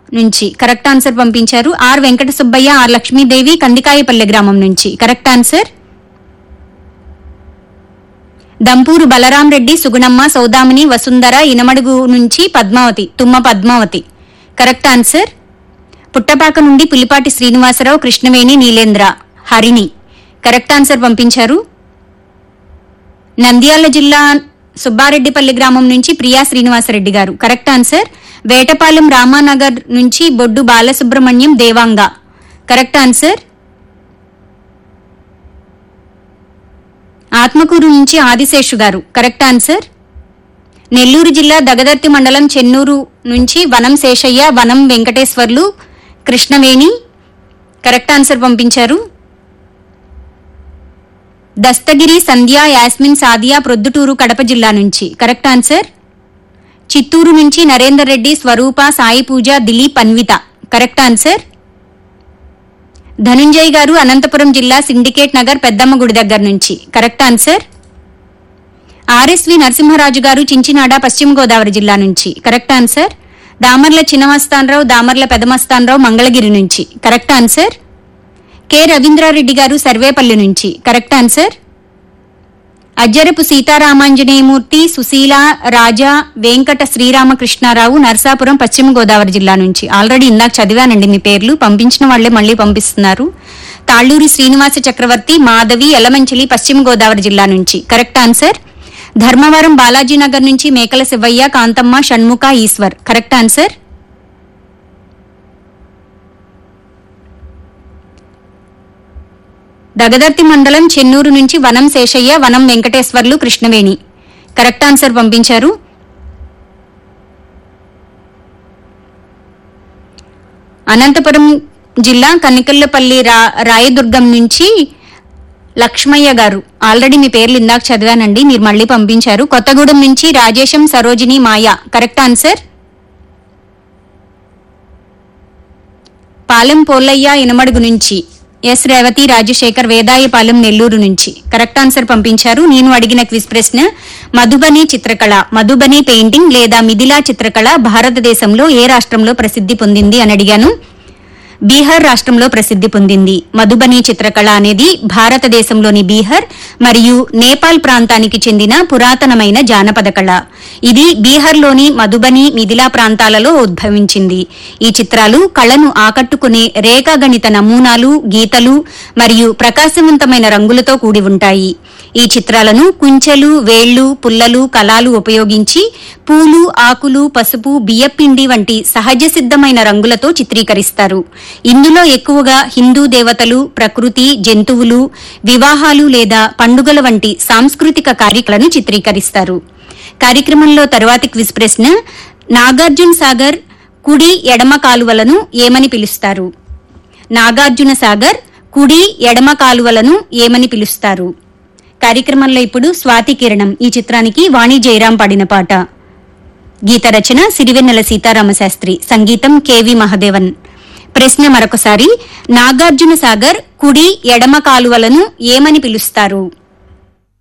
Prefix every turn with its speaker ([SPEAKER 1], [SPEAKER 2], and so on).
[SPEAKER 1] నుంచి correct answer పంపించారు R Venkata Subbaiah R Lakshmidevi Kandikayapalle గ్రామం నుంచి కరెక్ట్ ఆన్సర్ దంపూరు బలరాం రెడ్డి సుగుణమ్మ సౌదామిని వసుంధర ఇనమడుగు నుంచి పద్మావతి తుమ్మ పద్మావతి కరెక్ట్ ఆన్సర్ పుట్టపాక నుండి పులిపాటి శ్రీనివాసరావు కృష్ణవేణి నీలేంద్ర హరిణి కరెక్ట్ ఆన్సర్ పంపించారు నంద్యాల జిల్లా సుబ్బారెడ్డిపల్లి గ్రామం నుంచి ప్రియా శ్రీనివాసరెడ్డి గారు కరెక్ట్ ఆన్సర్ వేటపాలెం రామానగర్ నుంచి బొడ్డు బాలసుబ్రహ్మణ్యం దేవాంగ కరెక్ట్ ఆన్సర్ ఆత్మకూరు నుంచి ఆదిశేషు గారు కరెక్ట్ ఆన్సర్ నెల్లూరు జిల్లా దగదర్తి మండలం చెన్నూరు నుంచి వనం శేషయ్య వనం వెంకటేశ్వర్లు కృష్ణవేణి కరెక్ట్ ఆన్సర్ పంపించారు దస్తగిరి సంధ్య యాస్మిన్ సాదియా ప్రొద్దుటూరు కడప జిల్లా నుంచి కరెక్ట్ ఆన్సర్ చిత్తూరు నుంచి నరేందర్ రెడ్డి స్వరూప సాయి పూజ దిలీప్ అన్విత కరెక్ట్ ఆన్సర్ ధనుంజయ్ గారు అనంతపురం జిల్లా సిండికేట్ నగర్ పెద్దమ్మ గుడి దగ్గర నుంచి కరెక్ట్ ఆన్సర్ ఆర్ఎస్వి నరసింహరాజు గారు చించినాడ పశ్చిమ గోదావరి జిల్లా నుంచి కరెక్ట్ ఆన్సర్ దామర్ల చిన్నమస్తానరావు దామర్ల పెదమస్తానరావు మంగళగిరి నుంచి correct answer K Ravindrareddy garu Sarvepalli నుంచి కరెక్ట్ ఆన్సర్ అజ్జరపు సీతారామాంజనేయమూర్తి సుశీల రాజా వెంకట శ్రీరామకృష్ణారావు నర్సాపురం పశ్చిమ గోదావరి జిల్లా నుంచి ఆల్రెడీ ఇందాక చదివానండి మీ పేర్లు పంపించిన వాళ్లే మళ్ళీ పంపిస్తున్నారు తాళ్లూరి శ్రీనివాస చక్రవర్తి మాధవి ఎలమంచిలి పశ్చిమ గోదావరి జిల్లా నుంచి కరెక్ట్ ఆన్సర్ ధర్మవరం బాలాజీనగర్ నుంచి మేకల శివయ్య కాంతమ్మ షణ్ముఖ ఈశ్వర్ కరెక్ట్ ఆన్సర్ దగదర్తి మండలం చెన్నూరు నుంచి వనం శేషయ్య వనం వెంకటేశ్వర్లు కృష్ణవేణి కరెక్ట్ ఆన్సర్ పంపించారు అనంతపురం జిల్లా కనికల్లపల్లి రా రాయదుర్గం నుంచి లక్ష్మయ్య గారు ఆల్రెడీ మీ పేర్లు ఇందాక చదివానండి మీరు మళ్ళీ పంపించారు కొత్తగూడెం నుంచి రాజేశం సరోజిని మాయ కరెక్ట్ ఆన్సర్ పాలెం పోల్లయ్య ఇనమడుగు నుంచి ఎస్ రేవతి రాజశేఖర్ వేదాయపాలెం నెల్లూరు నుంచి కరెక్ట్ ఆన్సర్ పంపించారు నేను అడిగిన క్విజ్ ప్రశ్న మధుబని చిత్రకళ మధుబని పెయింటింగ్ లేదా మిథిలా చిత్రకళ భారతదేశంలో ఏ రాష్ట్రంలో ప్రసిద్ధి పొందింది అని అడిగాను బీహార్ రాష్ట్రంలో ప్రసిద్ధి పొందింది మధుబని చిత్రకళ అనేది భారతదేశంలోని బీహార్ మరియు నేపాల్ ప్రాంతానికి చెందిన పురాతనమైన జానపద కళ ఇది బీహార్లోని మధుబని మిథిలా ప్రాంతాలలో ఉద్భవించింది ఈ చిత్రాలు కళను ఆకట్టుకునే రేఖాగణిత నమూనాలు గీతలు మరియు ప్రకాశవంతమైన రంగులతో కూడి ఉంటాయి ఈ చిత్రాలను కుంచెలు వేళ్లు పుల్లలు కలాలు ఉపయోగించి పూలు ఆకులు పసుపు బియ్యపిండి వంటి సహజ సిద్ధమైన రంగులతో చిత్రీకరిస్తారు ఇందులో ఎక్కువగా హిందూ దేవతలు ప్రకృతి జంతువులు వివాహాలు లేదా పండుగల వంటి సాంస్కృతిక కార్యక్రమాలను చిత్రీకరిస్తారు కార్యక్రమంలో తరువాతి క్విజ్ ప్రశ్న నాగార్జున సాగర్ కుడి ఎడమ కాలువలను ఏమని పిలుస్తారు నాగార్జున సాగర్ కుడి ఎడమ కాలువలను ఏమని పిలుస్తారు కార్యక్రమంలో ఇప్పుడు స్వాతి కిరణం ఈ చిత్రానికి వాణి జయరాం పాడిన పాట గీత రచన సిరివెన్నెల సీతారామశాస్త్రి సంగీతం కెవి మహదేవన్ ప్రశ్న మరొకసారి నాగార్జున సాగర్ కుడి ఎడమ కాలువలను ఏమని పిలుస్తారు